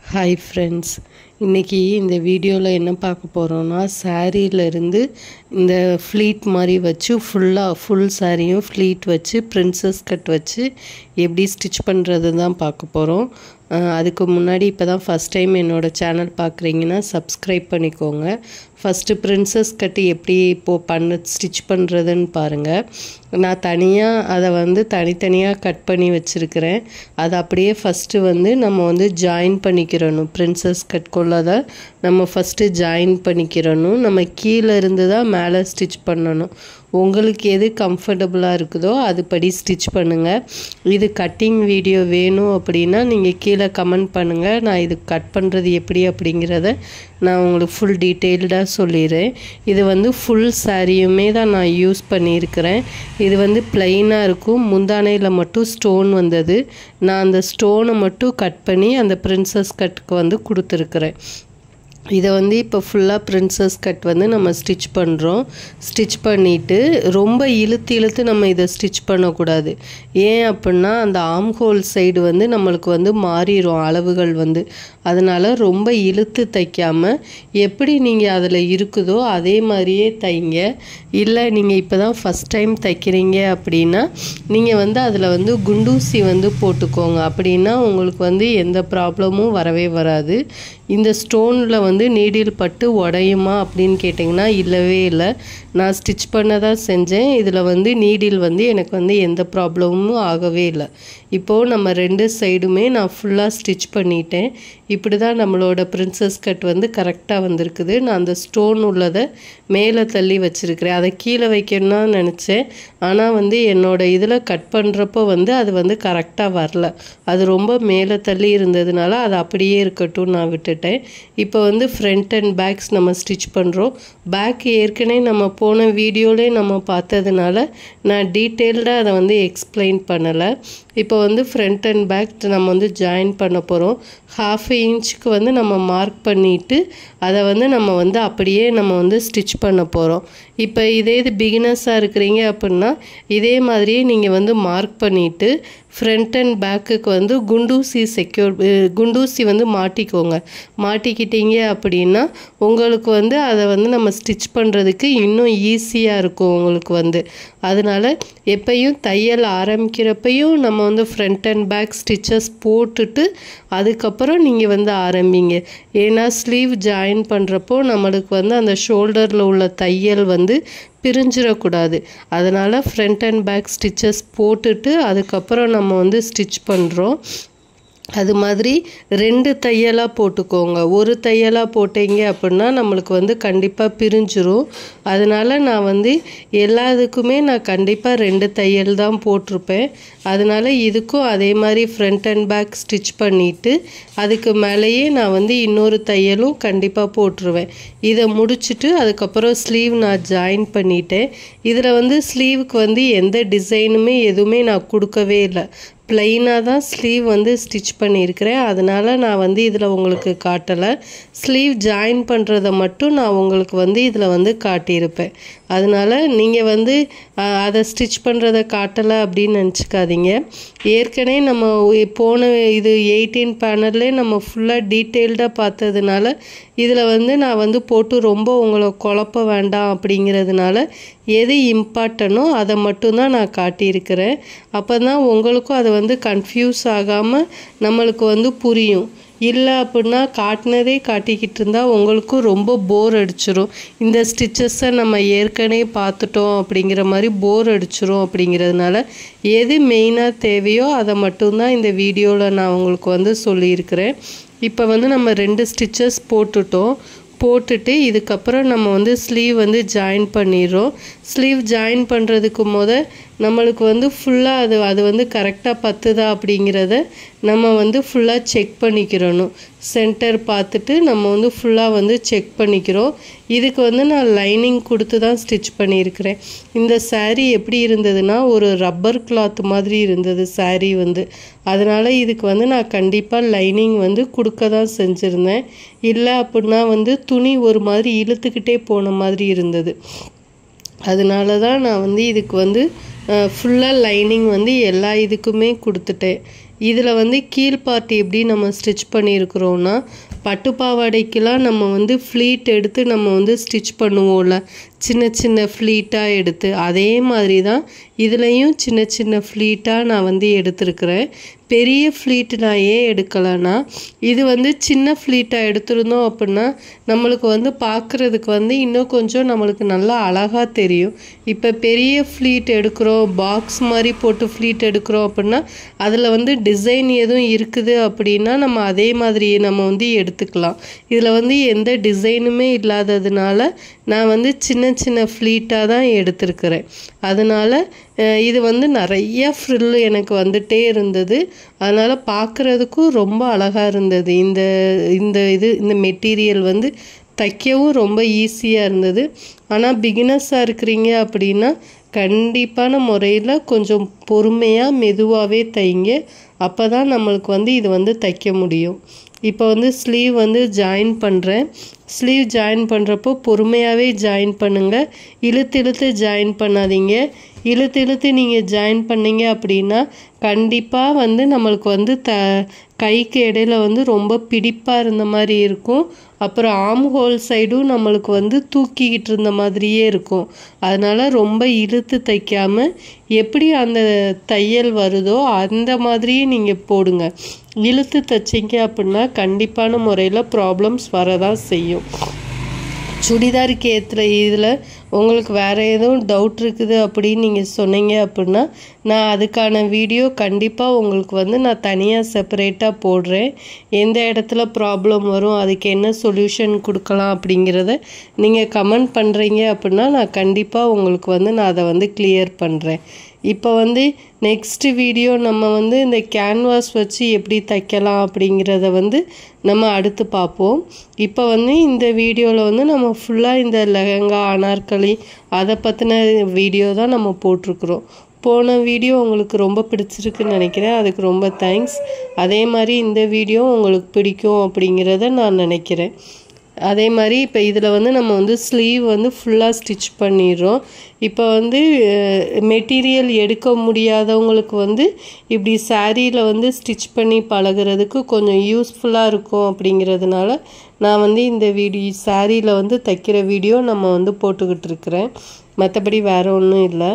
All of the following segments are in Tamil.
ஹாய் ஃப்ரெண்ட்ஸ் இன்றைக்கி இந்த வீடியோவில் என்ன பார்க்க போகிறோன்னா சாரீலேருந்து இந்த ஃப்ளீட் மாதிரி வச்சு ஃபுல்லாக ஃபுல் சாரியும் ஃப்ளீட் வச்சு பிரின்சஸ் கட் வச்சு எப்படி ஸ்டிச் பண்ணுறது தான் பார்க்க போகிறோம் அதுக்கு முன்னாடி இப்போ தான் ஃபஸ்ட் டைம் என்னோடய சேனல் பார்க்குறீங்கன்னா சப்ஸ்கிரைப் பண்ணிக்கோங்க ஃபஸ்ட்டு பிரின்சஸ் கட்டு எப்படி இப்போது பண்ண ஸ்டிச் பண்ணுறதுன்னு பாருங்கள் நான் தனியாக அதை வந்து தனித்தனியாக கட் பண்ணி வச்சுருக்கிறேன் அதை அப்படியே ஃபஸ்ட்டு வந்து நம்ம வந்து ஜாயின் பண்ணிக்கிறணும் பிரின்சஸ் கட்குள்ளதை நம்ம ஃபஸ்ட்டு ஜாயின் பண்ணிக்கிறணும் நம்ம கீழே இருந்து தான் மேலே ஸ்டிச் பண்ணணும் உங்களுக்கு எது கம்ஃபர்டபுளாக இருக்குதோ அதுபடி ஸ்டிச் பண்ணுங்கள் இது கட்டிங் வீடியோ வேணும் அப்படின்னா நீங்கள் கீழே கமெண்ட் பண்ணுங்கள் நான் இது கட் பண்ணுறது எப்படி அப்படிங்கிறத நான் உங்களுக்கு ஃபுல் டீட்டெயில்டாக சொல்லிடுறேன் இது வந்து ஃபுல் சாரியுமே தான் நான் யூஸ் பண்ணியிருக்கிறேன் இது வந்து பிளெயினாக இருக்கும் முந்தானையில் மட்டும் ஸ்டோன் வந்தது நான் அந்த ஸ்டோனை மட்டும் கட் பண்ணி அந்த பிரின்சஸ் கட்டுக்கு வந்து கொடுத்துருக்குறேன் இதை வந்து இப்போ ஃபுல்லாக பிரின்சஸ் கட் வந்து நம்ம ஸ்டிச் பண்ணுறோம் ஸ்டிச் பண்ணிவிட்டு ரொம்ப இழுத்து இழுத்து நம்ம இதை ஸ்டிச் பண்ணக்கூடாது ஏன் அப்படின்னா அந்த ஆம் ஹோல் சைடு வந்து நம்மளுக்கு வந்து மாறிடும் அளவுகள் வந்து அதனால் ரொம்ப இழுத்து தைக்காமல் எப்படி நீங்கள் அதில் இருக்குதோ அதே மாதிரியே தைங்க இல்லை நீங்கள் இப்போ தான் ஃபஸ்ட் டைம் தைக்கிறீங்க அப்படின்னா நீங்கள் வந்து அதில் வந்து குண்டூசி வந்து போட்டுக்கோங்க அப்படின்னா உங்களுக்கு வந்து எந்த ப்ராப்ளமும் வரவே வராது இந்த ஸ்டோனில் வந்து நீடில் பட்டு உடையுமா அப்படின்னு கேட்டிங்கன்னா இல்லவே இல்லை நான் ஸ்டிச் பண்ண தான் செஞ்சேன் இதில் வந்து நீடில் வந்து எனக்கு வந்து எந்த ப்ராப்ளமும் ஆகவே இல்லை இப்போது நம்ம ரெண்டு சைடுமே நான் ஃபுல்லாக ஸ்டிச் பண்ணிட்டேன் இப்படி தான் நம்மளோட பிரின்சஸ் கட் வந்து கரெக்டாக வந்திருக்குது நான் அந்த ஸ்டோன் உள்ளதை மேலே தள்ளி வச்சுருக்கிறேன் அதை கீழே வைக்கணும்னு நினச்சேன் ஆனால் வந்து என்னோட இதில் கட் பண்ணுறப்போ வந்து அது வந்து கரெக்டாக வரல அது ரொம்ப மேலே தள்ளி இருந்ததுனால அது அப்படியே இருக்கட்டும் நான் விட்டுட்டேன் இப்போ வந்து ஃப்ரண்ட் அண்ட் பேக்ஸ் நம்ம ஸ்டிச் பண்ணுறோம் பேக் ஏற்கனவே நம்ம போன வீடியோலே நம்ம பார்த்ததுனால நான் டீட்டெயில்டாக அதை வந்து எக்ஸ்பிளைன் பண்ணலை இப்போ வந்து ஃப்ரண்ட் அண்ட் பேக் நம்ம வந்து ஜாயின் பண்ண போகிறோம் ஹாஃப் இன்ச்சுக்கு வந்து நம்ம மார்க் பண்ணிவிட்டு அதை வந்து நம்ம வந்து அப்படியே நம்ம வந்து ஸ்டிச் பண்ண போகிறோம் இப்போ இதே இது பிகினர்ஸாக இருக்கிறீங்க அப்படின்னா இதே மாதிரியே நீங்கள் வந்து மார்க் பண்ணிவிட்டு ஃப்ரண்ட் அண்ட் பேக்குக்கு வந்து குண்டூசி செக்யூர் குண்டூசி வந்து மாட்டிக்கோங்க மாட்டிக்கிட்டீங்க அப்படின்னா உங்களுக்கு வந்து அதை வந்து நம்ம ஸ்டிச் பண்ணுறதுக்கு இன்னும் ஈஸியாக இருக்கும் உங்களுக்கு வந்து அதனால் எப்பையும் தையல் ஆரம்பிக்கிறப்பையும் நம்ம வந்து ஃப்ரண்ட் அண்ட் பேக் ஸ்டிச்சஸ் போட்டுட்டு அதுக்கப்புறம் நீங்கள் வந்து ஆரம்பிங்க ஏன்னா ஸ்லீவ் ஜாயின் பண்ணுறப்போ நம்மளுக்கு வந்து அந்த ஷோல்டரில் உள்ள தையல் வந்து பிரிஞ்சிடக்கூடாது அதனால் ஃப்ரண்ட் அண்ட் பேக் ஸ்டிச்சஸ் போட்டுட்டு அதுக்கப்புறம் நம்ம வந்து ஸ்டிச் பண்ணுறோம் அது மாதிரி ரெண்டு தையலாக போட்டுக்கோங்க ஒரு தையலாக போட்டீங்க அப்படின்னா நம்மளுக்கு வந்து கண்டிப்பாக பிரிஞ்சிரும் அதனால் நான் வந்து எல்லாத்துக்குமே நான் கண்டிப்பாக ரெண்டு தையல் தான் போட்டிருப்பேன் அதனால் இதுக்கும் அதே மாதிரி ஃப்ரண்ட் அண்ட் பேக் ஸ்டிச் பண்ணிவிட்டு அதுக்கு மேலேயே நான் வந்து இன்னொரு தையலும் கண்டிப்பாக போட்டுருவேன் இதை முடிச்சுட்டு அதுக்கப்புறம் ஸ்லீவ் நான் ஜாயின் பண்ணிட்டேன் இதில் வந்து ஸ்லீவுக்கு வந்து எந்த டிசைனுமே எதுவுமே நான் கொடுக்கவே இல்லை ப்ளைனாக தான் ஸ்லீவ் வந்து ஸ்டிச் பண்ணியிருக்கிறேன் அதனால் நான் வந்து இதில் உங்களுக்கு காட்டலை ஸ்லீவ் ஜாயின் பண்ணுறதை மட்டும் நான் உங்களுக்கு வந்து இதில் வந்து காட்டியிருப்பேன் அதனால் நீங்கள் வந்து அதை ஸ்டிச் பண்ணுறதை காட்டலை அப்படின்னு நினச்சிக்காதீங்க ஏற்கனவே நம்ம போன இது எயிட்டீன் பேனல்லே நம்ம ஃபுல்லாக டீட்டெயில்டாக பார்த்ததுனால இதில் வந்து நான் வந்து போட்டு ரொம்ப உங்களை குழப்ப வேண்டாம் அப்படிங்கிறதுனால எது இம்பார்ட்டனோ அதை மட்டும்தான் நான் காட்டியிருக்கிறேன் அப்போ தான் உங்களுக்கும் அது வந்து கன்ஃபியூஸ் ஆகாமல் நம்மளுக்கு வந்து புரியும் இல்லை அப்படின்னா காட்டினதே காட்டிக்கிட்டு இருந்தால் உங்களுக்கும் ரொம்ப போர் அடிச்சிரும் இந்த ஸ்டிச்சஸை நம்ம ஏற்கனவே பார்த்துட்டோம் அப்படிங்கிற மாதிரி போர் அடிச்சிரும் அப்படிங்கிறதுனால எது மெயினாக தேவையோ அதை மட்டும்தான் இந்த வீடியோவில் நான் உங்களுக்கு வந்து சொல்லியிருக்கிறேன் இப்போ வந்து நம்ம ரெண்டு ஸ்டிச்சஸ் போட்டுட்டோம் போட்டுட்டு இதுக்கப்புறம் நம்ம வந்து ஸ்லீவ் வந்து ஜாயின் பண்ணிடுறோம் ஸ்லீவ் ஜாயின் பண்ணுறதுக்கு முத நம்மளுக்கு வந்து ஃபுல்லாக அது அது வந்து கரெக்டாக பத்துதா அப்படிங்கிறத நம்ம வந்து ஃபுல்லாக செக் பண்ணிக்கிறணும் சென்டர் பார்த்துட்டு நம்ம வந்து ஃபுல்லாக வந்து செக் பண்ணிக்கிறோம் இதுக்கு வந்து நான் லைனிங் கொடுத்து தான் ஸ்டிச் பண்ணியிருக்கிறேன் இந்த சாரீ எப்படி இருந்ததுன்னா ஒரு ரப்பர் கிளாத் மாதிரி இருந்தது சாரீ வந்து அதனால் இதுக்கு வந்து நான் கண்டிப்பாக லைனிங் வந்து கொடுக்க தான் செஞ்சுருந்தேன் இல்லை அப்படின்னா வந்து துணி ஒரு மாதிரி இழுத்துக்கிட்டே போன மாதிரி இருந்தது அதனால தான் நான் வந்து இதுக்கு வந்து ஃபுல்லாக லைனிங் வந்து எல்லா இதுக்குமே கொடுத்துட்டேன் இதில் வந்து கீழ் பார்ட் எப்படி நம்ம ஸ்டிச் பண்ணியிருக்கிறோன்னா பட்டு பாவாடைக்கெலாம் நம்ம வந்து ஃப்ளீட் எடுத்து நம்ம வந்து ஸ்டிச் பண்ணுவோம்ல சின்ன சின்ன ஃப்ளீட்டாக எடுத்து அதே மாதிரி தான் இதுலேயும் சின்ன சின்ன ஃப்ளீட்டாக நான் வந்து எடுத்திருக்கிறேன் பெரிய ஃப்ளீட் நான் ஏன் எடுக்கலைன்னா இது வந்து சின்ன ஃப்ளீட்டாக எடுத்திருந்தோம் அப்படின்னா நம்மளுக்கு வந்து பார்க்குறதுக்கு வந்து இன்னும் கொஞ்சம் நம்மளுக்கு நல்லா அழகாக தெரியும் இப்போ பெரிய ஃப்ளீட் எடுக்கிறோம் பாக்ஸ் மாதிரி போட்டு ஃப்ளீட் எடுக்கிறோம் அப்படின்னா அதில் வந்து டிசைன் எதுவும் இருக்குது அப்படின்னா நம்ம அதே மாதிரி நம்ம வந்து எடுத்துக்கலாம் இதில் வந்து எந்த டிசைனுமே இல்லாததுனால நான் வந்து சின்ன சின்ன ஃப்ளீட்டாக தான் எடுத்திருக்கிறேன் அதனால் இது வந்து நிறைய ஃப்ரில் எனக்கு வந்துட்டே இருந்தது அதனால் பார்க்குறதுக்கும் ரொம்ப அழகாக இருந்தது இந்த இந்த இது இந்த மெட்டீரியல் வந்து தைக்கவும் ரொம்ப ஈஸியாக இருந்தது ஆனால் பிகினர்ஸாக இருக்கிறீங்க அப்படின்னா கண்டிப்பான முறையில் கொஞ்சம் பொறுமையாக மெதுவாகவே தைங்க அப்போ தான் நம்மளுக்கு வந்து இது வந்து தைக்க முடியும் இப்போ வந்து ஸ்லீவ் வந்து ஜாயின் பண்ணுறேன் ஸ்லீவ் ஜாயின் பண்ணுறப்போ பொறுமையாகவே ஜாயின் பண்ணுங்கள் இழுத்து இழுத்து ஜாயின் பண்ணாதீங்க இழுத்து இழுத்து நீங்கள் ஜாயின் பண்ணீங்க அப்படின்னா கண்டிப்பாக வந்து நம்மளுக்கு வந்து த கைக்கு இடையில வந்து ரொம்ப பிடிப்பாக இருந்த மாதிரி இருக்கும் அப்புறம் ஆம் ஹோல் சைடும் நம்மளுக்கு வந்து தூக்கிக்கிட்டு இருந்த மாதிரியே இருக்கும் அதனால் ரொம்ப இழுத்து தைக்காமல் எப்படி அந்த தையல் வருதோ அந்த மாதிரியே நீங்கள் போடுங்க இழுத்து தைச்சிங்க அப்படின்னா கண்டிப்பான முறையில் ப்ராப்ளம்ஸ் வரதான் செய்யும் சுடிதாருக்கு ஏற்றுற இதில் உங்களுக்கு வேறு எதுவும் டவுட் இருக்குது அப்படின்னு நீங்கள் சொன்னீங்க அப்படின்னா நான் அதுக்கான வீடியோ கண்டிப்பாக உங்களுக்கு வந்து நான் தனியாக செப்பரேட்டாக போடுறேன் எந்த இடத்துல ப்ராப்ளம் வரும் அதுக்கு என்ன சொல்யூஷன் கொடுக்கலாம் அப்படிங்கிறத நீங்கள் கமெண்ட் பண்ணுறீங்க அப்படின்னா நான் கண்டிப்பாக உங்களுக்கு வந்து நான் அதை வந்து கிளியர் பண்ணுறேன் இப்போ வந்து நெக்ஸ்ட் வீடியோ நம்ம வந்து இந்த கேன்வாஸ் வச்சு எப்படி தைக்கலாம் அப்படிங்கிறத வந்து நம்ம அடுத்து பார்ப்போம் இப்போ வந்து இந்த வீடியோவில் வந்து நம்ம ஃபுல்லாக இந்த லெஹங்கா அனார்கலி அதை பற்றின வீடியோ தான் நம்ம போட்டிருக்குறோம் போன வீடியோ உங்களுக்கு ரொம்ப பிடிச்சிருக்குன்னு நினைக்கிறேன் அதுக்கு ரொம்ப தேங்க்ஸ் அதே மாதிரி இந்த வீடியோ உங்களுக்கு பிடிக்கும் அப்படிங்கிறத நான் நினைக்கிறேன் அதே மாதிரி இப்போ இதில் வந்து நம்ம வந்து ஸ்லீவ் வந்து ஃபுல்லாக ஸ்டிச் பண்ணிடுறோம் இப்போ வந்து மெட்டீரியல் எடுக்க முடியாதவங்களுக்கு வந்து இப்படி சாரியில் வந்து ஸ்டிச் பண்ணி பழகிறதுக்கு கொஞ்சம் யூஸ்ஃபுல்லாக இருக்கும் அப்படிங்கிறதுனால நான் வந்து இந்த வீடியோ சாரியில் வந்து தைக்கிற வீடியோ நம்ம வந்து போட்டுக்கிட்டு இருக்கிறேன் மற்றபடி வேறு ஒன்றும் இல்லை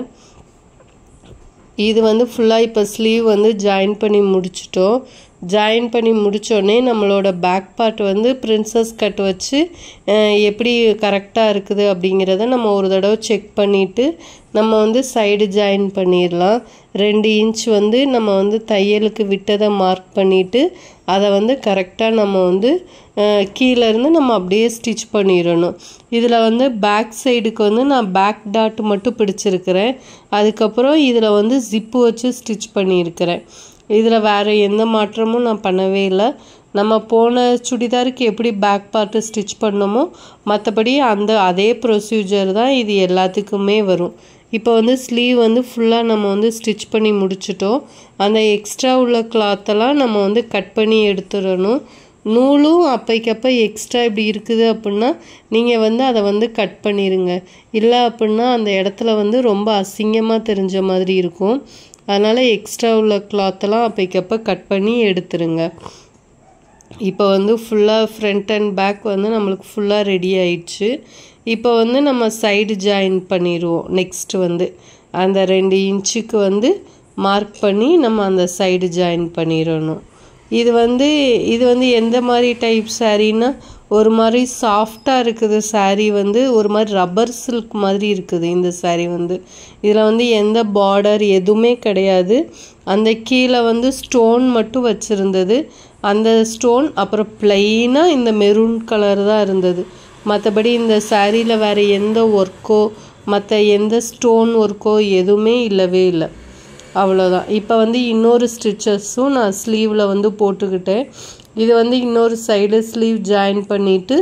இது வந்து ஃபுல்லாக இப்போ ஸ்லீவ் வந்து ஜாயின் பண்ணி முடிச்சிட்டோம் ஜாயின் பண்ணி முடித்தோடனே நம்மளோட பேக் பார்ட் வந்து பிரின்சஸ் கட் வச்சு எப்படி கரெக்டாக இருக்குது அப்படிங்கிறத நம்ம ஒரு தடவை செக் பண்ணிவிட்டு நம்ம வந்து சைடு ஜாயின் பண்ணிடலாம் ரெண்டு இன்ச் வந்து நம்ம வந்து தையலுக்கு விட்டதை மார்க் பண்ணிவிட்டு அதை வந்து கரெக்டாக நம்ம வந்து கீழேருந்து நம்ம அப்படியே ஸ்டிச் பண்ணிடணும் இதில் வந்து பேக் சைடுக்கு வந்து நான் பேக் டாட் மட்டும் பிடிச்சிருக்கிறேன் அதுக்கப்புறம் இதில் வந்து ஜிப்பு வச்சு ஸ்டிச் பண்ணியிருக்கிறேன் இதில் வேறு எந்த மாற்றமும் நான் பண்ணவே இல்லை நம்ம போன சுடிதாருக்கு எப்படி பேக் பார்ட்டு ஸ்டிச் பண்ணோமோ மற்றபடி அந்த அதே ப்ரொசீஜர் தான் இது எல்லாத்துக்குமே வரும் இப்போ வந்து ஸ்லீவ் வந்து ஃபுல்லாக நம்ம வந்து ஸ்டிச் பண்ணி முடிச்சிட்டோம் அந்த எக்ஸ்ட்ரா உள்ள கிளாத்தெல்லாம் நம்ம வந்து கட் பண்ணி எடுத்துடணும் நூலும் அப்பைக்கப்போ எக்ஸ்ட்ரா இப்படி இருக்குது அப்படின்னா நீங்கள் வந்து அதை வந்து கட் பண்ணிடுங்க இல்லை அப்படின்னா அந்த இடத்துல வந்து ரொம்ப அசிங்கமாக தெரிஞ்ச மாதிரி இருக்கும் அதனால் எக்ஸ்ட்ரா உள்ள கிளாத்தெல்லாம் அப்பைக்கப்போ கட் பண்ணி எடுத்துருங்க இப்போ வந்து ஃபுல்லாக ஃப்ரண்ட் அண்ட் பேக் வந்து நம்மளுக்கு ஃபுல்லாக ரெடி ஆயிடுச்சு இப்போ வந்து நம்ம சைடு ஜாயின் பண்ணிடுவோம் நெக்ஸ்ட் வந்து அந்த ரெண்டு இன்ச்சுக்கு வந்து மார்க் பண்ணி நம்ம அந்த சைடு ஜாயின் பண்ணிடணும் இது வந்து இது வந்து எந்த மாதிரி டைப் சாரீன்னா ஒரு மாதிரி சாஃப்டாக இருக்குது சாரீ வந்து ஒரு மாதிரி ரப்பர் சில்க் மாதிரி இருக்குது இந்த சாரீ வந்து இதில் வந்து எந்த பார்டர் எதுவுமே கிடையாது அந்த கீழே வந்து ஸ்டோன் மட்டும் வச்சுருந்தது அந்த ஸ்டோன் அப்புறம் ப்ளைனாக இந்த மெரூன் கலர் தான் இருந்தது மற்றபடி இந்த சாரியில் வேறு எந்த ஒர்க்கோ மற்ற எந்த ஸ்டோன் ஒர்க்கோ எதுவுமே இல்லவே இல்லை அவ்வளோதான் இப்போ வந்து இன்னொரு ஸ்டிச்சஸும் நான் ஸ்லீவில் வந்து போட்டுக்கிட்டேன் இது வந்து இன்னொரு சைடு ஸ்லீவ் ஜாயின் பண்ணிவிட்டு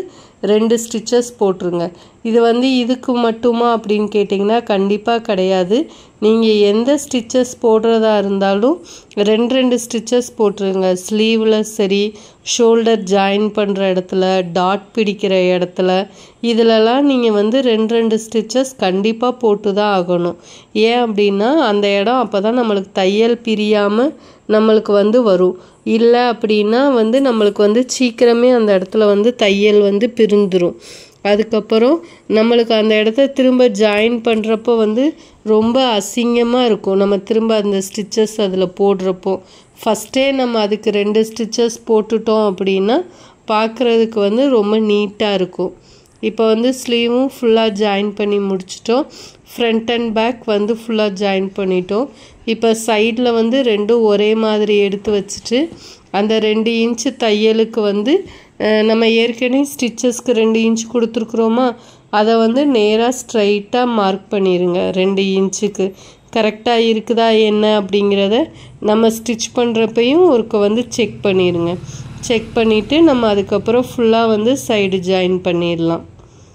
ரெண்டு ஸ்டிச்சஸ் போட்டுருங்க இது வந்து இதுக்கு மட்டுமா அப்படின்னு கேட்டிங்கன்னா கண்டிப்பாக கிடையாது நீங்கள் எந்த ஸ்டிச்சஸ் போடுறதா இருந்தாலும் ரெண்டு ரெண்டு ஸ்டிச்சஸ் போட்டுருங்க ஸ்லீவில் சரி ஷோல்டர் ஜாயின் பண்ணுற இடத்துல டாட் பிடிக்கிற இடத்துல இதிலலாம் நீங்கள் வந்து ரெண்டு ரெண்டு ஸ்டிச்சஸ் கண்டிப்பாக போட்டு தான் ஆகணும் ஏன் அப்படின்னா அந்த இடம் அப்போ தான் நம்மளுக்கு தையல் பிரியாமல் நம்மளுக்கு வந்து வரும் இல்லை அப்படின்னா வந்து நம்மளுக்கு வந்து சீக்கிரமே அந்த இடத்துல வந்து தையல் வந்து பிரிந்துரும் அதுக்கப்புறம் நம்மளுக்கு அந்த இடத்த திரும்ப ஜாயின் பண்ணுறப்போ வந்து ரொம்ப அசிங்கமாக இருக்கும் நம்ம திரும்ப அந்த ஸ்டிச்சஸ் அதில் போடுறப்போ ஃபஸ்ட்டே நம்ம அதுக்கு ரெண்டு ஸ்டிச்சஸ் போட்டுட்டோம் அப்படின்னா பார்க்குறதுக்கு வந்து ரொம்ப நீட்டாக இருக்கும் இப்போ வந்து ஸ்லீவும் ஃபுல்லாக ஜாயின் பண்ணி முடிச்சிட்டோம் ஃப்ரண்ட் அண்ட் பேக் வந்து ஃபுல்லாக ஜாயின் பண்ணிட்டோம் இப்போ சைடில் வந்து ரெண்டும் ஒரே மாதிரி எடுத்து வச்சுட்டு அந்த ரெண்டு இன்ச்சு தையலுக்கு வந்து நம்ம ஏற்கனவே ஸ்டிச்சஸ்க்கு ரெண்டு இன்ச் கொடுத்துருக்குறோமா அதை வந்து நேராக ஸ்ட்ரைட்டாக மார்க் பண்ணிடுங்க ரெண்டு இன்ச்சுக்கு கரெக்டாக இருக்குதா என்ன அப்படிங்கிறத நம்ம ஸ்டிச் பண்ணுறப்பையும் ஒருக்க வந்து செக் பண்ணிடுங்க செக் பண்ணிவிட்டு நம்ம அதுக்கப்புறம் ஃபுல்லாக வந்து சைடு ஜாயின் பண்ணிடலாம்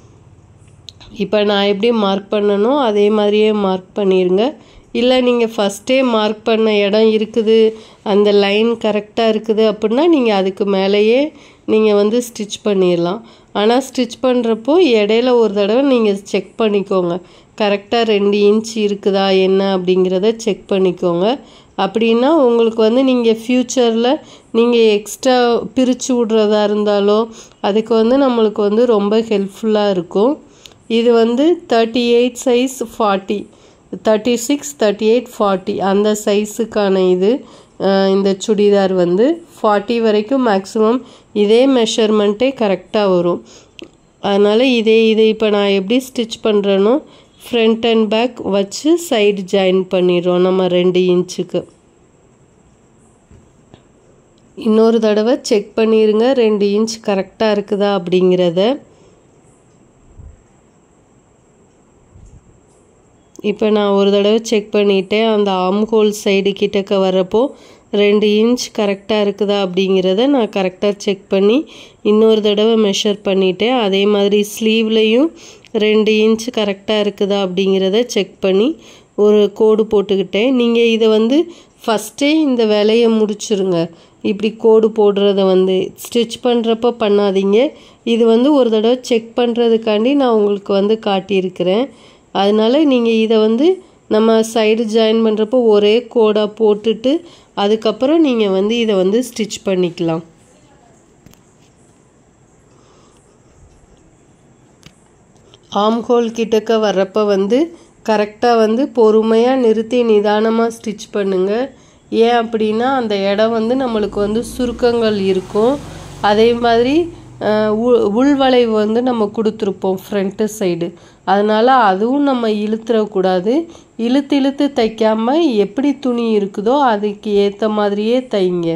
இப்போ நான் எப்படி மார்க் பண்ணனோ அதே மாதிரியே மார்க் பண்ணிடுங்க இல்லை நீங்கள் ஃபஸ்ட்டே மார்க் பண்ண இடம் இருக்குது அந்த லைன் கரெக்டாக இருக்குது அப்படின்னா நீங்கள் அதுக்கு மேலேயே நீங்கள் வந்து ஸ்டிச் பண்ணிடலாம் ஆனால் ஸ்டிச் பண்ணுறப்போ இடையில ஒரு தடவை நீங்கள் செக் பண்ணிக்கோங்க கரெக்டாக ரெண்டு இன்ச் இருக்குதா என்ன அப்படிங்கிறத செக் பண்ணிக்கோங்க அப்படின்னா உங்களுக்கு வந்து நீங்கள் ஃப்யூச்சரில் நீங்கள் எக்ஸ்ட்ரா பிரித்து விட்றதா இருந்தாலோ அதுக்கு வந்து நம்மளுக்கு வந்து ரொம்ப ஹெல்ப்ஃபுல்லாக இருக்கும் இது வந்து thirty eight size forty thirty six thirty eight forty அந்த சைஸுக்கான இது இந்த சுடிதார் வந்து ஃபார்ட்டி வரைக்கும் மேக்ஸிமம் இதே மெஷர்மெண்ட்டே கரெக்டாக வரும் அதனால் இதே இது இப்போ நான் எப்படி ஸ்டிச் பண்ணுறேனோ ஃப்ரண்ட் அண்ட் பேக் வச்சு சைடு ஜாயின் பண்ணிடுறோம் நம்ம ரெண்டு இன்ச்சுக்கு இன்னொரு தடவை செக் பண்ணிடுங்க ரெண்டு இன்ச் கரெக்டாக இருக்குதா அப்படிங்கிறத இப்போ நான் ஒரு தடவை செக் பண்ணிட்டேன் அந்த ஆம் ஹோல் சைடு கிட்டக்க வர்றப்போ ரெண்டு இன்ச் கரெக்டாக இருக்குதா அப்படிங்கிறத நான் கரெக்டாக செக் பண்ணி இன்னொரு தடவை மெஷர் பண்ணிட்டேன் அதே மாதிரி ஸ்லீவ்லேயும் ரெண்டு இன்ச் கரெக்டாக இருக்குதா அப்படிங்கிறத செக் பண்ணி ஒரு கோடு போட்டுக்கிட்டேன் நீங்கள் இதை வந்து ஃபஸ்ட்டே இந்த வேலையை முடிச்சிருங்க இப்படி கோடு போடுறத வந்து ஸ்டிச் பண்ணுறப்ப பண்ணாதீங்க இது வந்து ஒரு தடவை செக் பண்ணுறதுக்காண்டி நான் உங்களுக்கு வந்து காட்டியிருக்கிறேன் அதனால் நீங்கள் இதை வந்து நம்ம சைடு ஜாயின் பண்ணுறப்போ ஒரே கோடாக போட்டுட்டு அதுக்கப்புறம் நீங்கள் வந்து இதை வந்து ஸ்டிச் பண்ணிக்கலாம் ஆம் ஹோல் கிட்டக்க வர்றப்ப வந்து கரெக்டாக வந்து பொறுமையாக நிறுத்தி நிதானமாக ஸ்டிச் பண்ணுங்கள் ஏன் அப்படின்னா அந்த இடம் வந்து நம்மளுக்கு வந்து சுருக்கங்கள் இருக்கும் அதே மாதிரி உள்வளைவு வந்து நம்ம கொடுத்துருப்போம் ஃப்ரண்ட்டு சைடு அதனால் அதுவும் நம்ம இழுத்துறக்கூடாது இழுத்து இழுத்து தைக்காமல் எப்படி துணி இருக்குதோ அதுக்கு ஏற்ற மாதிரியே தைங்க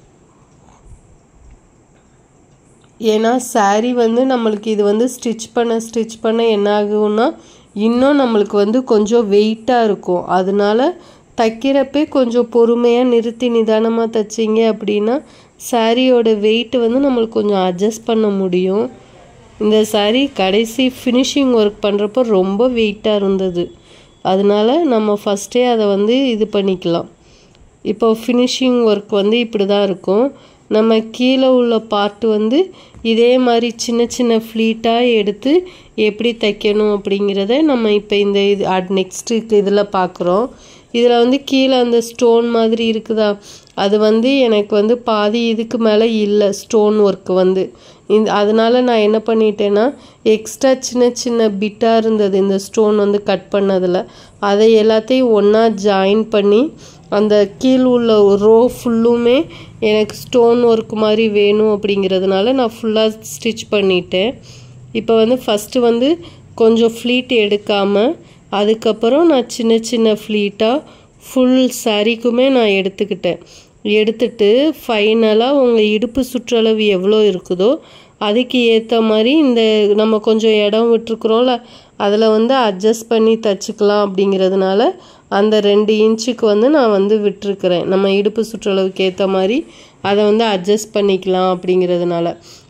ஏன்னா சாரீ வந்து நம்மளுக்கு இது வந்து ஸ்டிச் பண்ண ஸ்டிச் பண்ண என்ன ஆகும்னா இன்னும் நம்மளுக்கு வந்து கொஞ்சம் வெயிட்டாக இருக்கும் அதனால தைக்கிறப்பே கொஞ்சம் பொறுமையாக நிறுத்தி நிதானமாக தைச்சிங்க அப்படின்னா சாரியோட வெயிட் வந்து நம்மளுக்கு கொஞ்சம் அட்ஜஸ்ட் பண்ண முடியும் இந்த சாரீ கடைசி ஃபினிஷிங் ஒர்க் பண்ணுறப்போ ரொம்ப வெயிட்டாக இருந்தது அதனால நம்ம ஃபஸ்ட்டே அதை வந்து இது பண்ணிக்கலாம் இப்போ ஃபினிஷிங் ஒர்க் வந்து இப்படி தான் இருக்கும் நம்ம கீழே உள்ள பார்ட் வந்து இதே மாதிரி சின்ன சின்ன ஃப்ளீட்டாக எடுத்து எப்படி தைக்கணும் அப்படிங்கிறத நம்ம இப்போ இந்த இது அட் நெக்ஸ்ட்டு இதில் பார்க்குறோம் இதில் வந்து கீழே அந்த ஸ்டோன் மாதிரி இருக்குதா அது வந்து எனக்கு வந்து பாதி இதுக்கு மேலே இல்லை ஸ்டோன் ஒர்க் வந்து இந்த அதனால் நான் என்ன பண்ணிட்டேன்னா எக்ஸ்ட்ரா சின்ன சின்ன பிட்டாக இருந்தது இந்த ஸ்டோன் வந்து கட் பண்ணதில் அதை எல்லாத்தையும் ஒன்றா ஜாயின் பண்ணி அந்த கீழ் உள்ள ரோ ஃபுல்லுமே எனக்கு ஸ்டோன் ஒர்க் மாதிரி வேணும் அப்படிங்கிறதுனால நான் ஃபுல்லாக ஸ்டிச் பண்ணிட்டேன் இப்போ வந்து ஃபஸ்ட்டு வந்து கொஞ்சம் ஃப்ளீட் எடுக்காமல் அதுக்கப்புறம் நான் சின்ன சின்ன ஃப்ளீட்டாக ஃபுல் சாரீக்குமே நான் எடுத்துக்கிட்டேன் எடுத்துட்டு ஃபைனலாக உங்கள் இடுப்பு சுற்றளவு எவ்வளோ இருக்குதோ அதுக்கு ஏற்ற மாதிரி இந்த நம்ம கொஞ்சம் இடம் விட்டுருக்குறோம்ல அதில் வந்து அட்ஜஸ்ட் பண்ணி தச்சுக்கலாம் அப்படிங்கிறதுனால அந்த ரெண்டு இன்ச்சுக்கு வந்து நான் வந்து விட்டுருக்குறேன் நம்ம இடுப்பு சுற்றளவுக்கு ஏற்ற மாதிரி அதை வந்து அட்ஜஸ்ட் பண்ணிக்கலாம் அப்படிங்கிறதுனால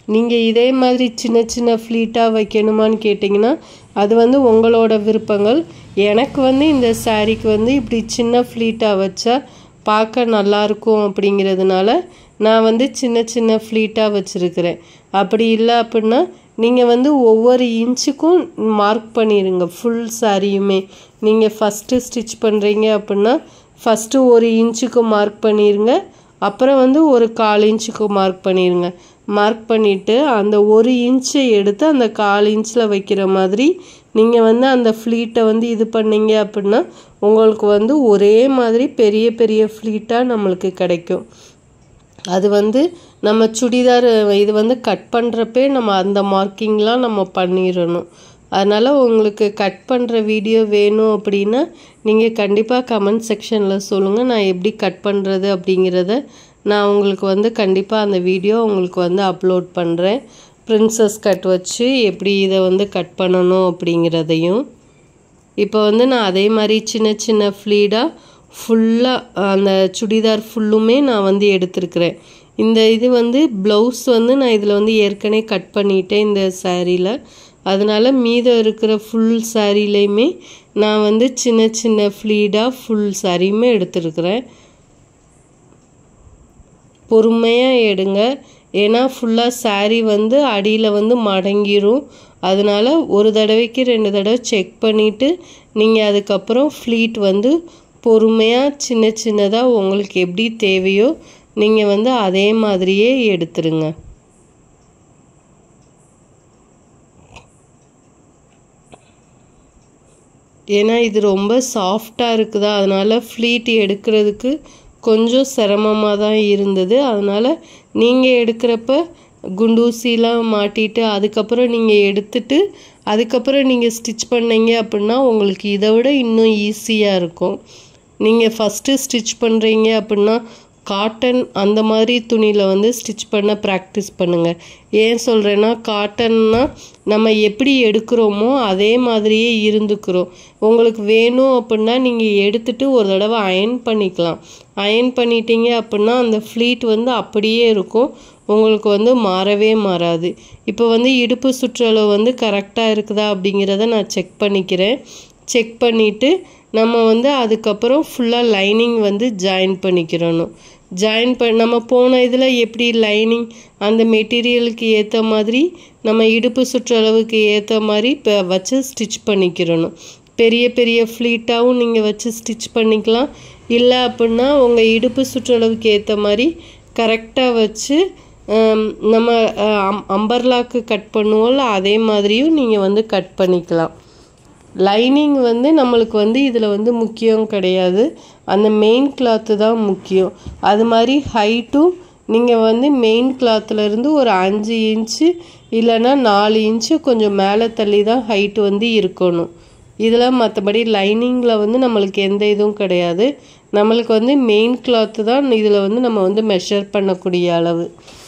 நீங்கள் இதே மாதிரி சின்ன சின்ன ஃப்ளீட்டாக வைக்கணுமான்னு கேட்டிங்கன்னா அது வந்து உங்களோட விருப்பங்கள் எனக்கு வந்து இந்த சாரீக்கு வந்து இப்படி சின்ன ஃப்ளீட்டாக வச்சா பார்க்க நல்லாயிருக்கும் அப்படிங்கிறதுனால நான் வந்து சின்ன சின்ன ஃப்ளீட்டாக வச்சுருக்கிறேன் அப்படி இல்லை அப்படின்னா நீங்கள் வந்து ஒவ்வொரு இன்ச்சுக்கும் மார்க் பண்ணிடுங்க ஃபுல் சாரியுமே நீங்கள் ஃபஸ்ட்டு ஸ்டிச் பண்ணுறீங்க அப்படின்னா ஃபஸ்ட்டு ஒரு இன்ச்சுக்கு மார்க் பண்ணிடுங்க அப்புறம் வந்து ஒரு கால் இன்ச்சுக்கு மார்க் பண்ணிடுங்க மார்க் பண்ணிவிட்டு அந்த ஒரு இன்ச்சை எடுத்து அந்த கால் இன்ச்சில் வைக்கிற மாதிரி நீங்கள் வந்து அந்த ஃப்ளீட்டை வந்து இது பண்ணீங்க அப்படின்னா உங்களுக்கு வந்து ஒரே மாதிரி பெரிய பெரிய ஃப்ளீட்டாக நம்மளுக்கு கிடைக்கும் அது வந்து நம்ம சுடிதார் இது வந்து கட் பண்ணுறப்பே நம்ம அந்த மார்க்கிங்லாம் நம்ம பண்ணிடணும் அதனால் உங்களுக்கு கட் பண்ணுற வீடியோ வேணும் அப்படின்னா நீங்கள் கண்டிப்பாக கமெண்ட் செக்ஷனில் சொல்லுங்கள் நான் எப்படி கட் பண்ணுறது அப்படிங்கிறத நான் உங்களுக்கு வந்து கண்டிப்பாக அந்த வீடியோ உங்களுக்கு வந்து அப்லோட் பண்ணுறேன் பிரின்சஸ் கட் வச்சு எப்படி இதை வந்து கட் பண்ணணும் அப்படிங்கிறதையும் இப்போ வந்து நான் அதே மாதிரி சின்ன சின்ன ஃப்ளீடாக ஃபுல்லாக அந்த சுடிதார் ஃபுல்லுமே நான் வந்து எடுத்திருக்கிறேன் இந்த இது வந்து ப்ளவுஸ் வந்து நான் இதில் வந்து ஏற்கனவே கட் பண்ணிட்டேன் இந்த சாரியில் அதனால் மீதம் இருக்கிற ஃபுல் சாரிலையுமே நான் வந்து சின்ன சின்ன ஃப்ளீடாக ஃபுல் சாரியுமே எடுத்துருக்கிறேன் பொறுமையாக எடுங்க ஏன்னா ஃபுல்லாக சாரீ வந்து அடியில் வந்து மடங்கிரும் அதனால் ஒரு தடவைக்கு ரெண்டு தடவை செக் பண்ணிவிட்டு நீங்கள் அதுக்கப்புறம் ஃப்ளீட் வந்து பொறுமையாக சின்ன சின்னதாக உங்களுக்கு எப்படி தேவையோ நீங்கள் வந்து அதே மாதிரியே எடுத்துருங்க ஏன்னா இது ரொம்ப சாஃப்டாக இருக்குதா அதனால் ஃப்ளீட் எடுக்கிறதுக்கு கொஞ்சம் சிரமமாக தான் இருந்தது அதனால் நீங்கள் எடுக்கிறப்ப குண்டூசிலாம் மாட்டிட்டு அதுக்கப்புறம் நீங்கள் எடுத்துட்டு அதுக்கப்புறம் நீங்கள் ஸ்டிச் பண்ணீங்க அப்படின்னா உங்களுக்கு இதை விட இன்னும் ஈஸியாக இருக்கும் நீங்கள் ஃபஸ்ட்டு ஸ்டிச் பண்ணுறீங்க அப்படின்னா காட்டன் அந்த மாதிரி துணியில் வந்து ஸ்டிச் பண்ண ப்ராக்டிஸ் பண்ணுங்கள் ஏன் சொல்கிறேன்னா காட்டன்னா நம்ம எப்படி எடுக்கிறோமோ அதே மாதிரியே இருந்துக்கிறோம் உங்களுக்கு வேணும் அப்படின்னா நீங்கள் எடுத்துட்டு ஒரு தடவை அயன் பண்ணிக்கலாம் அயன் பண்ணிட்டீங்க அப்படின்னா அந்த ஃப்ளீட் வந்து அப்படியே இருக்கும் உங்களுக்கு வந்து மாறவே மாறாது இப்போ வந்து இடுப்பு சுற்றளவு வந்து கரெக்டாக இருக்குதா அப்படிங்கிறத நான் செக் பண்ணிக்கிறேன் செக் பண்ணிவிட்டு நம்ம வந்து அதுக்கப்புறம் ஃபுல்லாக லைனிங் வந்து ஜாயின் பண்ணிக்கிறணும் ஜாயின் ப நம்ம போன இதில் எப்படி லைனிங் அந்த மெட்டீரியலுக்கு ஏற்ற மாதிரி நம்ம இடுப்பு சுற்றளவுக்கு ஏற்ற மாதிரி இப்போ வச்சு ஸ்டிச் பண்ணிக்கிறணும் பெரிய பெரிய ஃப்ளீட்டாகவும் நீங்கள் வச்சு ஸ்டிச் பண்ணிக்கலாம் இல்லை அப்படின்னா உங்கள் இடுப்பு சுற்றளவுக்கு ஏற்ற மாதிரி கரெக்டாக வச்சு நம்ம அம்பர்லாக்கு கட் பண்ணுவோம்ல அதே மாதிரியும் நீங்கள் வந்து கட் பண்ணிக்கலாம் லைனிங் வந்து நம்மளுக்கு வந்து இதில் வந்து முக்கியம் கிடையாது அந்த மெயின் கிளாத்து தான் முக்கியம் அது மாதிரி ஹைட்டும் நீங்கள் வந்து மெயின் கிளாத்துலேருந்து ஒரு அஞ்சு இன்ச்சு இல்லைன்னா நாலு இன்ச்சு கொஞ்சம் மேலே தள்ளி தான் ஹைட்டு வந்து இருக்கணும் இதில் மற்றபடி லைனிங்கில் வந்து நம்மளுக்கு எந்த இதுவும் கிடையாது நம்மளுக்கு வந்து மெயின் கிளாத்து தான் இதில் வந்து நம்ம வந்து மெஷர் பண்ணக்கூடிய அளவு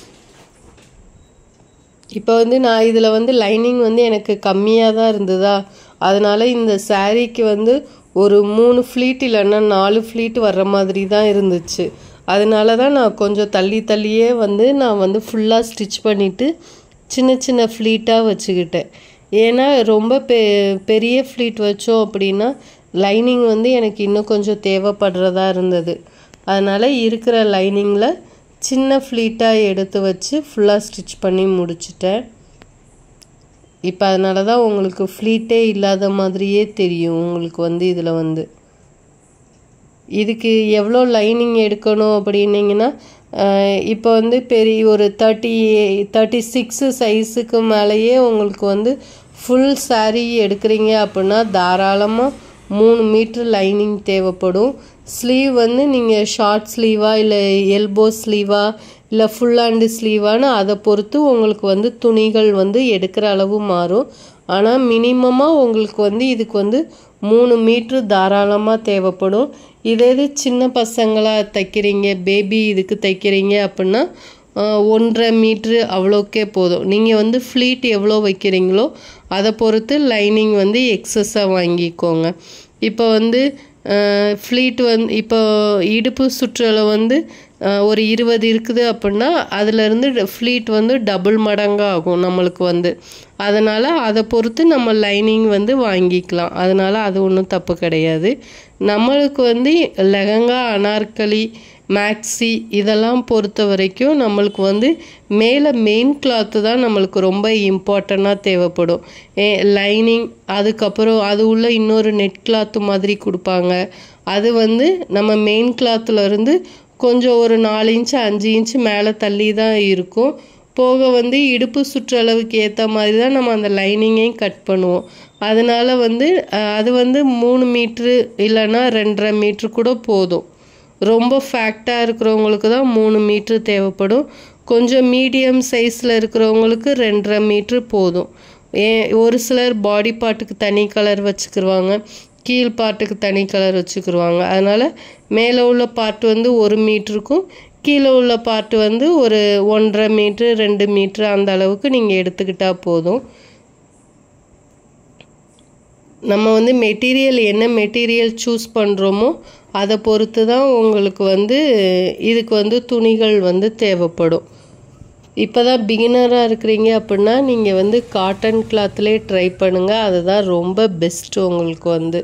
இப்போ வந்து நான் இதில் வந்து லைனிங் வந்து எனக்கு கம்மியாக தான் இருந்ததா அதனால் இந்த சாரீக்கு வந்து ஒரு மூணு ஃப்ளீட் இல்லைன்னா நாலு ஃப்ளீட் வர்ற மாதிரி தான் இருந்துச்சு அதனால தான் நான் கொஞ்சம் தள்ளி தள்ளியே வந்து நான் வந்து ஃபுல்லாக ஸ்டிச் பண்ணிவிட்டு சின்ன சின்ன ஃப்ளீட்டாக வச்சுக்கிட்டேன் ஏன்னா ரொம்ப பெ பெரிய ஃப்ளீட் வச்சோம் அப்படின்னா லைனிங் வந்து எனக்கு இன்னும் கொஞ்சம் தேவைப்படுறதா இருந்தது அதனால் இருக்கிற லைனிங்கில் சின்ன ஃப்ளீட்டாக எடுத்து வச்சு ஃபுல்லாக ஸ்டிச் பண்ணி முடிச்சிட்டேன் இப்போ அதனால தான் உங்களுக்கு ஃப்ளீட்டே இல்லாத மாதிரியே தெரியும் உங்களுக்கு வந்து இதில் வந்து இதுக்கு எவ்வளோ லைனிங் எடுக்கணும் அப்படின்னீங்கன்னா இப்போ வந்து பெரிய ஒரு தேர்ட்டி தேர்ட்டி சிக்ஸு சைஸுக்கு மேலேயே உங்களுக்கு வந்து ஃபுல் சாரீ எடுக்கிறீங்க அப்படின்னா தாராளமாக மூணு மீட்ரு லைனிங் தேவைப்படும் ஸ்லீவ் வந்து நீங்கள் ஷார்ட் ஸ்லீவா இல்லை எல்போ ஸ்லீவா இல்லை ஃபுல் ஹேண்டு ஸ்லீவான்னு அதை பொறுத்து உங்களுக்கு வந்து துணிகள் வந்து எடுக்கிற அளவு மாறும் ஆனால் மினிமமாக உங்களுக்கு வந்து இதுக்கு வந்து மூணு மீட்ரு தாராளமாக தேவைப்படும் இதே இது சின்ன பசங்களாக தைக்கிறீங்க பேபி இதுக்கு தைக்கிறீங்க அப்படின்னா ஒன்றரை மீட்ரு அவ்வளோக்கே போதும் நீங்கள் வந்து ஃப்ளீட் எவ்வளோ வைக்கிறீங்களோ அதை பொறுத்து லைனிங் வந்து எக்ஸஸாக வாங்கிக்கோங்க இப்போ வந்து ஃப்ளீட் வந்து இப்போ இடுப்பு சுற்றளவு வந்து அஹ், ஒரு இருபது இருக்குது அப்படின்னா அதுலேருந்து ஃப்ளீட் வந்து டபுள் மடங்காக ஆகும் நம்மளுக்கு வந்து அதனால் அதை பொறுத்து நம்ம லைனிங் வந்து வாங்கிக்கலாம் அதனால் அது ஒன்றும் தப்பு கிடையாது நம்மளுக்கு வந்து லெஹங்கா அனார்கலி மேக்ஸி இதெல்லாம் பொறுத்த வரைக்கும் நம்மளுக்கு வந்து மேலே மெயின் கிளாத்து தான் நம்மளுக்கு ரொம்ப இம்பார்ட்டண்ட்டாக தேவைப்படும் ஏ லைனிங் அதுக்கப்புறம் அது உள்ள இன்னொரு நெட் கிளாத்து மாதிரி கொடுப்பாங்க அது வந்து நம்ம மெயின் கிளாத்துல இருந்து கொஞ்சம் ஒரு நாலு இன்ச்சு அஞ்சு இன்ச்சு மேலே தள்ளி தான் இருக்கும் போக வந்து இடுப்பு சுற்றளவுக்கு ஏற்ற மாதிரி தான் நம்ம அந்த லைனிங்கையும் கட் பண்ணுவோம் அதனால வந்து அஹ், அது வந்து மூணு மீட்ரு இல்லைன்னா ரெண்டரை மீட்ரு கூட போதும் ரொம்ப ஃபேக்டாக இருக்கிறவங்களுக்கு தான் மூணு மீட்ரு தேவைப்படும் கொஞ்சம் மீடியம் சைஸில் இருக்கிறவங்களுக்கு ரெண்டரை மீட்ரு போதும் ஏ ஒரு சிலர் பாடி பார்ட்டுக்கு தனி கலர் வச்சுக்கிருவாங்க கீழ் பார்ட்டுக்கு தனி கலர் வச்சுக்கிருவாங்க அதனால் மேலே உள்ள பார்ட் வந்து ஒரு மீட்டருக்கும் கீழே உள்ள பார்ட் வந்து ஒரு ஒன்றரை மீட்ரு ரெண்டு மீட்ரு அந்த அளவுக்கு நீங்கள் எடுத்துக்கிட்டால் போதும் நம்ம வந்து மெட்டீரியல் என்ன மெட்டீரியல் சூஸ் பண்ணுறோமோ அதை பொறுத்து தான் உங்களுக்கு வந்து இதுக்கு வந்து துணிகள் வந்து தேவைப்படும் இப்போ தான் பிகினராக இருக்கிறீங்க அப்படின்னா நீங்கள் வந்து காட்டன் கிளாத்லேயே ட்ரை பண்ணுங்கள் அதுதான் ரொம்ப பெஸ்ட்டு உங்களுக்கு வந்து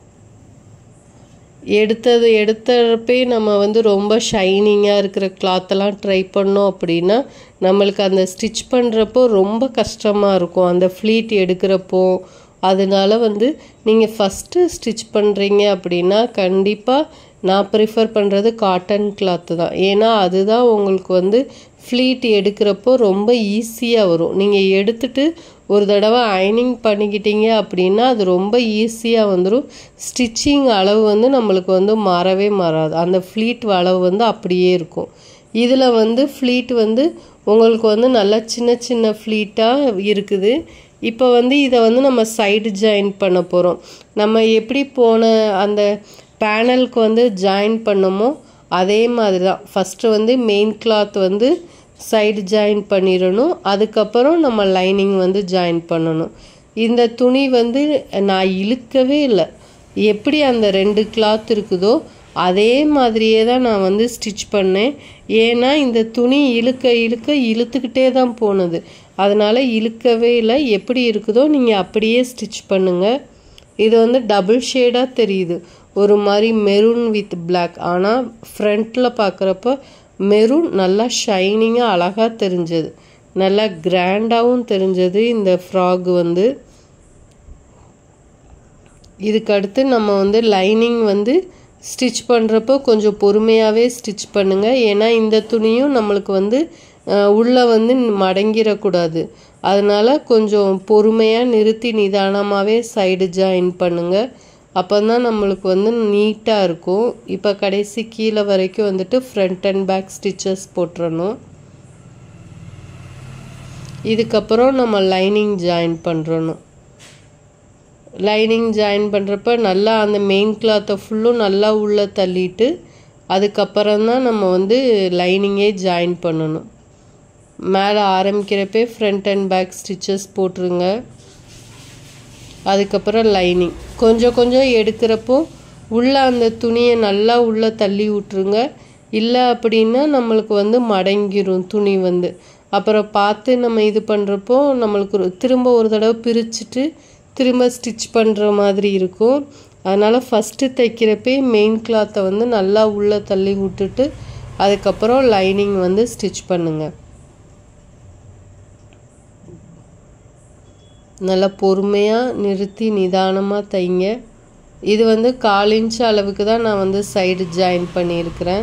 எடுத்தது எடுத்தப்பே நம்ம வந்து ரொம்ப ஷைனிங்காக இருக்கிற கிளாத்தெல்லாம் ட்ரை பண்ணோம் அப்படின்னா நம்மளுக்கு அந்த ஸ்டிச் பண்ணுறப்போ ரொம்ப கஷ்டமாக இருக்கும் அந்த ஃப்ளீட் எடுக்கிறப்போ அதனால வந்து நீங்கள் ஃபஸ்ட்டு ஸ்டிச் பண்ணுறீங்க அப்படின்னா கண்டிப்பாக நான் ப்ரிஃபர் பண்ணுறது காட்டன் கிளாத்து தான் ஏன்னா அதுதான் உங்களுக்கு வந்து ஃப்ளீட் எடுக்கிறப்போ ரொம்ப ஈஸியாக வரும் நீங்கள் எடுத்துட்டு ஒரு தடவை அயனிங் பண்ணிக்கிட்டீங்க அப்படின்னா அது ரொம்ப ஈஸியாக வந்துடும் ஸ்டிச்சிங் அளவு வந்து நம்மளுக்கு வந்து மாறவே மாறாது அந்த ஃப்ளீட் அளவு வந்து அப்படியே இருக்கும் இதில் வந்து ஃப்ளீட் வந்து உங்களுக்கு வந்து நல்லா சின்ன சின்ன ஃப்ளீட்டாக இருக்குது இப்போ வந்து இதை வந்து நம்ம சைடு ஜாயின் பண்ண போகிறோம் நம்ம எப்படி போன அந்த பேனலுக்கு வந்து ஜாயின் பண்ணோமோ அதே மாதிரி தான் ஃபஸ்ட்டு வந்து மெயின் கிளாத் வந்து சைடு ஜாயின் பண்ணிடணும் அதுக்கப்புறம் நம்ம லைனிங் வந்து ஜாயின் பண்ணணும் இந்த துணி வந்து நான் இழுக்கவே இல்லை எப்படி அந்த ரெண்டு கிளாத் இருக்குதோ அதே மாதிரியே தான் நான் வந்து ஸ்டிச் பண்ணேன் ஏன்னா இந்த துணி இழுக்க இழுக்க இழுத்துக்கிட்டே தான் போனது அதனால் இழுக்கவே இல்லை எப்படி இருக்குதோ நீங்கள் அப்படியே ஸ்டிச் பண்ணுங்கள் இது வந்து டபுள் ஷேடாக தெரியுது ஒரு மாதிரி மெரூன் வித் பிளாக் ஆனால் ஃப்ரண்ட்டில் பார்க்குறப்ப மெரூன் நல்லா ஷைனிங்காக அழகாக தெரிஞ்சது நல்லா கிராண்டாகவும் தெரிஞ்சது இந்த ஃப்ராக் வந்து இதுக்கு அடுத்து நம்ம வந்து லைனிங் வந்து ஸ்டிச் பண்ணுறப்போ கொஞ்சம் பொறுமையாகவே ஸ்டிச் பண்ணுங்கள் ஏன்னா இந்த துணியும் நம்மளுக்கு வந்து அஹ், உள்ளே வந்து மடங்கிடக்கூடாது அதனால் கொஞ்சம் பொறுமையாக நிறுத்தி நிதானமாகவே சைடு ஜாயின் பண்ணுங்கள் அப்போ தான் நம்மளுக்கு வந்து நீட்டாக இருக்கும் இப்போ கடைசி கீழே வரைக்கும் வந்துட்டு ஃப்ரண்ட் அண்ட் பேக் ஸ்டிச்சஸ் போட்டுறணும் இதுக்கப்புறம் நம்ம லைனிங் ஜாயின் பண்ணுறணும் லைனிங் ஜாயின் பண்ணுறப்ப நல்லா அந்த மெயின் கிளாத்தை ஃபுல்லும் நல்லா உள்ளே தள்ளிட்டு அதுக்கப்புறம் தான் நம்ம வந்து லைனிங்கே ஜாயின் பண்ணணும் மேலே ஆரம்பிக்கிறப்பே ஃப்ரண்ட் அண்ட் பேக் ஸ்டிச்சஸ் போட்டுருங்க அதுக்கப்புறம் லைனிங் கொஞ்சம் கொஞ்சம் எடுக்கிறப்போ உள்ளே அந்த துணியை நல்லா உள்ளே தள்ளி விட்ருங்க இல்லை அப்படின்னா நம்மளுக்கு வந்து மடங்கிரும் துணி வந்து அப்புறம் பார்த்து நம்ம இது பண்ணுறப்போ நம்மளுக்கு ஒரு- திரும்ப ஒரு தடவை பிரிச்சுட்டு திரும்ப ஸ்டிச் பண்ணுற மாதிரி இருக்கும் அதனால் ஃபஸ்ட்டு தைக்கிறப்பே மெயின் கிளாத்தை வந்து நல்லா உள்ளே தள்ளி விட்டுட்டு அதுக்கப்புறம் லைனிங் வந்து ஸ்டிச் பண்ணுங்கள் நல்லா பொறுமையாக நிறுத்தி நிதானமாக தைங்க இது வந்து கால் இன்ச் அளவுக்கு தான் நான் வந்து சைடு ஜாயின் பண்ணியிருக்கிறேன்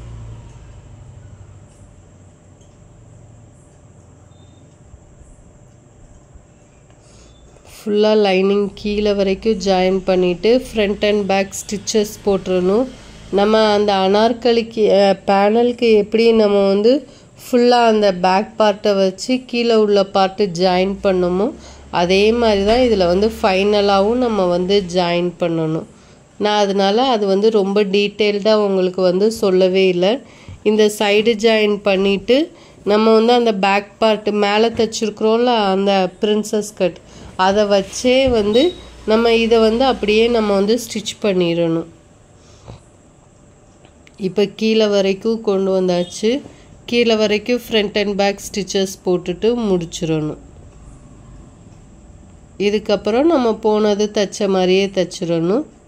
ஃபுல்லாக லைனிங் கீழே வரைக்கும் ஜாயின் பண்ணிவிட்டு ஃப்ரண்ட் அண்ட் பேக் ஸ்டிச்சஸ் போட்டுறணும் நம்ம அந்த அனார்கலிக்கு பேனலுக்கு எப்படி நம்ம வந்து ஃபுல்லாக அந்த பேக் பார்ட்டை வச்சு கீழே உள்ள பார்ட்டு ஜாயின் பண்ணோமோ அதே மாதிரி தான் இதில் வந்து ஃபைனலாகவும் நம்ம வந்து ஜாயின் பண்ணணும் நான் அதனால் அது வந்து ரொம்ப டீட்டெயில்டாக உங்களுக்கு வந்து சொல்லவே இல்லை இந்த சைடு ஜாயின் பண்ணிவிட்டு நம்ம வந்து அந்த பேக் பார்ட் மேலே தைச்சிருக்கிறோம்ல அந்த பிரின்சஸ் கட் அதை வச்சே வந்து நம்ம இதை வந்து அப்படியே நம்ம வந்து ஸ்டிச் பண்ணிடணும் இப்போ கீழே வரைக்கும் கொண்டு வந்தாச்சு கீழே வரைக்கும் ஃப்ரண்ட் அண்ட் பேக் ஸ்டிச்சஸ் போட்டுட்டு முடிச்சிடணும் இதுக்கப்புறம் நம்ம போனது தைச்ச மாதிரியே தைச்சிடணும்